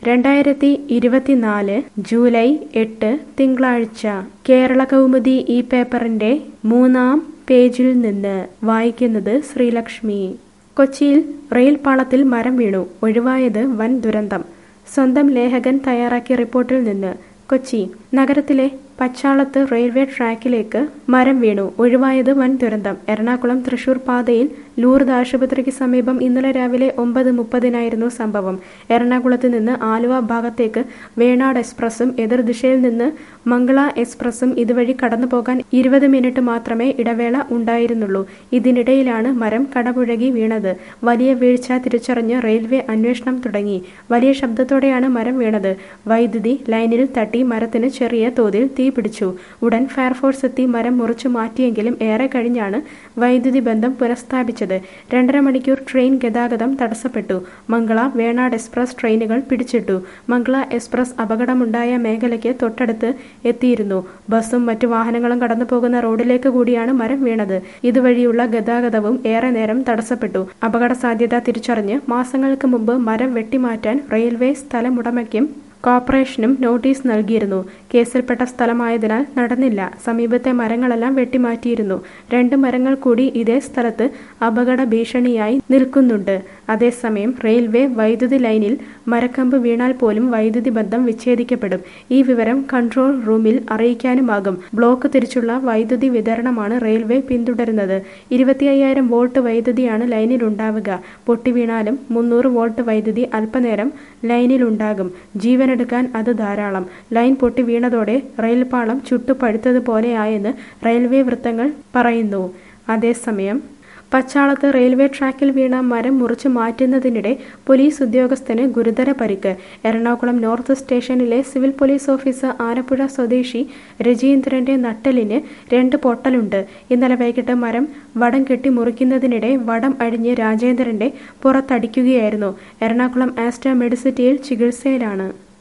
രണ്ടായിരത്തി ഇരുപത്തിനാല് ജൂലൈ എട്ട് തിങ്കളാഴ്ച കേരള കൗമുദി ഈ പേപ്പറിന്റെ മൂന്നാം പേജിൽ നിന്ന് വായിക്കുന്നത് ശ്രീലക്ഷ്മി കൊച്ചിയിൽ റെയിൽ പാളത്തിൽ മരം വീണു ഒഴിവായത് വൻ ദുരന്തം സ്വന്തം ലേഖകൻ തയ്യാറാക്കിയ റിപ്പോർട്ടിൽ നിന്ന് കൊച്ചി നഗരത്തിലെ പച്ചാളത്ത് റെയിൽവേ ട്രാക്കിലേക്ക് മരം വീണു ഒഴിവായത് വൻ ദുരന്തം എറണാകുളം തൃശൂർ പാതയിൽ ലൂർദ് ആശുപത്രിക്ക് സമീപം ഇന്നലെ രാവിലെ ഒമ്പത് മുപ്പതിനായിരുന്നു സംഭവം എറണാകുളത്ത് നിന്ന് ആലുവ ഭാഗത്തേക്ക് വേണാട് എക്സ്പ്രസും എതിർദിശയിൽ നിന്ന് മംഗള എക്സ്പ്രസും ഇതുവഴി കടന്നു പോകാൻ ഇരുപത് മിനിറ്റ് മാത്രമേ ഇടവേള ഉണ്ടായിരുന്നുള്ളൂ ഇതിനിടയിലാണ് മരം കടപുഴകി വീണത് വലിയ വീഴ്ച തിരിച്ചറിഞ്ഞ് റെയിൽവേ അന്വേഷണം തുടങ്ങി വലിയ ശബ്ദത്തോടെയാണ് മരം വീണത് വൈദ്യുതി ലൈനിൽ തട്ടി മരത്തിന് ചെറിയ തോതിൽ തീ പിടിച്ചു ഉടൻ ഫയർഫോഴ്സ് എത്തി മരം മുറിച്ചു മാറ്റിയെങ്കിലും ഏറെ കഴിഞ്ഞാണ് വൈദ്യുതി ബന്ധം പുനഃസ്ഥാപിച്ചത് രണ്ടര മണിക്കൂർ ട്രെയിൻ ഗതാഗതം തടസ്സപ്പെട്ടു മംഗള വേണാട് എക്സ്പ്രസ് ട്രെയിനുകൾ പിടിച്ചിട്ടു മംഗള എക്സ്പ്രസ് അപകടമുണ്ടായ മേഖലയ്ക്ക് തൊട്ടടുത്ത് എത്തിയിരുന്നു ബസ്സും മറ്റു വാഹനങ്ങളും കടന്നു പോകുന്ന റോഡിലേക്ക് കൂടിയാണ് മരം വീണത് ഇതുവഴിയുള്ള ഗതാഗതവും ഏറെ നേരം തടസ്സപ്പെട്ടു അപകട സാധ്യത തിരിച്ചറിഞ്ഞ് മാസങ്ങൾക്ക് മുമ്പ് മരം വെട്ടിമാറ്റാൻ റെയിൽവേ സ്ഥലമുടമയ്ക്കും കോർപ്പറേഷനും നോട്ടീസ് നൽകിയിരുന്നു കേസിൽപ്പെട്ട സ്ഥലമായതിനാൽ നടന്നില്ല സമീപത്തെ മരങ്ങളെല്ലാം വെട്ടിമാറ്റിയിരുന്നു രണ്ട് മരങ്ങൾ കൂടി ഇതേ സ്ഥലത്ത് അപകട ഭീഷണിയായി നിൽക്കുന്നുണ്ട് അതേസമയം റെയിൽവേ വൈദ്യുതി ലൈനിൽ മരക്കമ്പ് വീണാൽ പോലും വൈദ്യുതി ബന്ധം വിച്ഛേദിക്കപ്പെടും ഈ വിവരം കൺട്രോൾ റൂമിൽ അറിയിക്കാനുമാകും ബ്ലോക്ക് തിരിച്ചുള്ള വൈദ്യുതി വിതരണമാണ് റെയിൽവേ പിന്തുടരുന്നത് ഇരുപത്തി അയ്യായിരം വോൾട്ട് വൈദ്യുതിയാണ് ലൈനിലുണ്ടാവുക പൊട്ടിവീണാലും മുന്നൂറ് വോൾട്ട് വൈദ്യുതി അല്പനേരം ലൈനിലുണ്ടാകും ജീവനെടുക്കാൻ അത് ധാരാളം ലൈൻ പൊട്ടി വീണതോടെ റെയിൽപാളം ചുട്ടുപഴുത്തതുപോലെയായെന്ന് റെയിൽവേ വൃത്തങ്ങൾ പറയുന്നു അതേസമയം പച്ചാളത്ത് റെയിൽവേ ട്രാക്കിൽ വീണ മരം മുറിച്ചു മാറ്റുന്നതിനിടെ പോലീസ് ഉദ്യോഗസ്ഥന് ഗുരുതര പരിക്ക് എറണാകുളം നോർത്ത് സ്റ്റേഷനിലെ സിവിൽ പോലീസ് ഓഫീസർ ആലപ്പുഴ സ്വദേശി രജീന്ദ്രന്റെ നട്ടലിന് രണ്ട് പൊട്ടലുണ്ട് ഇന്നലെ വൈകിട്ട് മരം വടം കെട്ടി മുറിക്കുന്നതിനിടെ വടം അഴിഞ്ഞ് രാജേന്ദ്രന്റെ പുറത്തടിക്കുകയായിരുന്നു എറണാകുളം ആസ്റ്റർ മെഡിസിറ്റിയിൽ ചികിത്സയിലാണ്